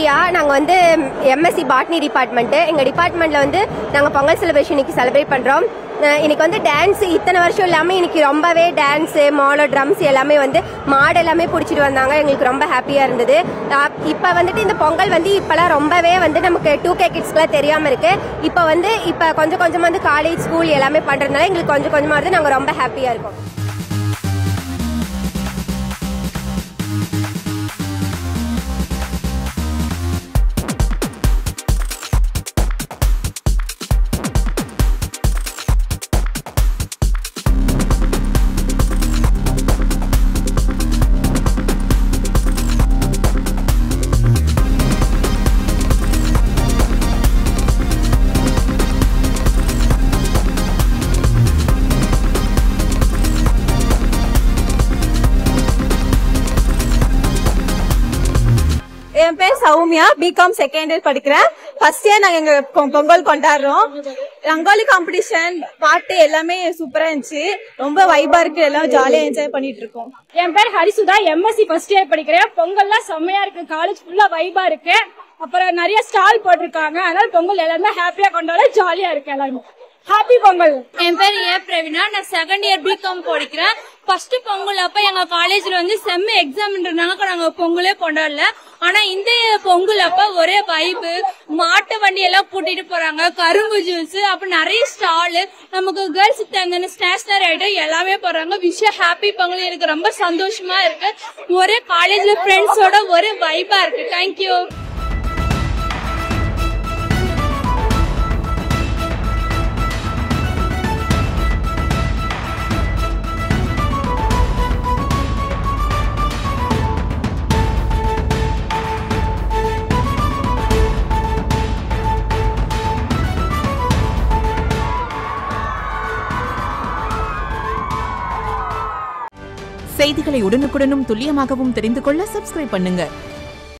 பிரியா நாங்கள் வந்து MSc botany department எங்கள் டிபார்ட்மெண்ட்டில் வந்து நாங்கள் பொங்கல் செலிப்ரேஷன் இன்னைக்கு செலிப்ரேட் பண்ணுறோம் இன்னைக்கு வந்து டான்ஸ் இத்தனை வருஷம் இல்லாமல் இன்னைக்கு ரொம்பவே டான்ஸு மாலோ ட்ரம்ஸ் எல்லாமே வந்து மாடு எல்லாமே பிடிச்சிட்டு வந்தாங்க எங்களுக்கு ரொம்ப ஹாப்பியாக இருந்தது இப்போ வந்துட்டு இந்த பொங்கல் வந்து இப்போலாம் ரொம்பவே வந்து நமக்கு டூ கே கிட்ஸ்க்குலாம் தெரியாமல் இருக்கு இப்போ வந்து இப்போ கொஞ்சம் கொஞ்சமாக வந்து காலேஜ் ஸ்கூல் எல்லாமே பண்ணுறதுனால எங்களுக்கு கொஞ்சம் கொஞ்சமாக வந்து நாங்கள் ரொம்ப ஹாப்பியாக இருக்கோம் என் பேர் சௌமியா பிகாம் செகண்ட் இயர் படிக்கிறேன் ஃபர்ஸ்ட் இயர் நாங்க எங்க பொ- பொங்கல் கொண்டாடுறோம் ரங்கோலி காம்படிஷன் பாட்டு எல்லாமே சூப்பரா இருந்துச்சு ரொம்ப வைபா இருக்கு எல்லாம் ஜாலியா என்ஜாய் பண்ணிட்டு இருக்கோம் என் பேர் ஹரிசுதா எம்எஸ்சி ஃபர்ஸ்ட் இயர் படிக்கிறேன் பொங்கல்லாம் செம்மையா இருக்கு காலேஜ் ஃபுல்லா வைபா இருக்கு அப்புறம் நிறைய ஸ்டால் போட்டிருக்காங்க அதனால பொங்கல் எல்லாருமே ஹாப்பியா கொண்டாட ஜாலியா இருக்கு எல்லாருமே ஹாப்பி பொங்கல் என் பேர் ஏ பிரவீனா நான் செகண்ட் இயர் பிகாம் படிக்கிறேன் ஃபர்ஸ்ட் பொங்கல் அப்ப எங்க காலேஜ்ல வந்து செம்ம எக்ஸாம்ன்றனால நாங்க பொங்கலே கொண்டாடல ஆனா இந்த பொங்கல் அப்ப ஒரே வைப்பு மாட்டு வண்டி எல்லாம் கூட்டிட்டு போறாங்க கரும்பு ஜூஸ் அப்ப நிறைய ஸ்டால் நமக்கு கேர்ள்ஸ் தேவையான ஸ்டேஷனரி ஐட்டம் எல்லாமே போறாங்க விஷயம் ஹாப்பி பொங்கல் எனக்கு ரொம்ப சந்தோஷமா இருக்கு ஒரே காலேஜ்ல ஃப்ரெண்ட்ஸோட ஒரே வைபா இருக்கு தேங்க்யூ செய்திகளை உடனுக்குடனும் துல்லியமாகவும் தெரிந்து கொள்ள சப்ஸ்கிரைப் பண்ணுங்க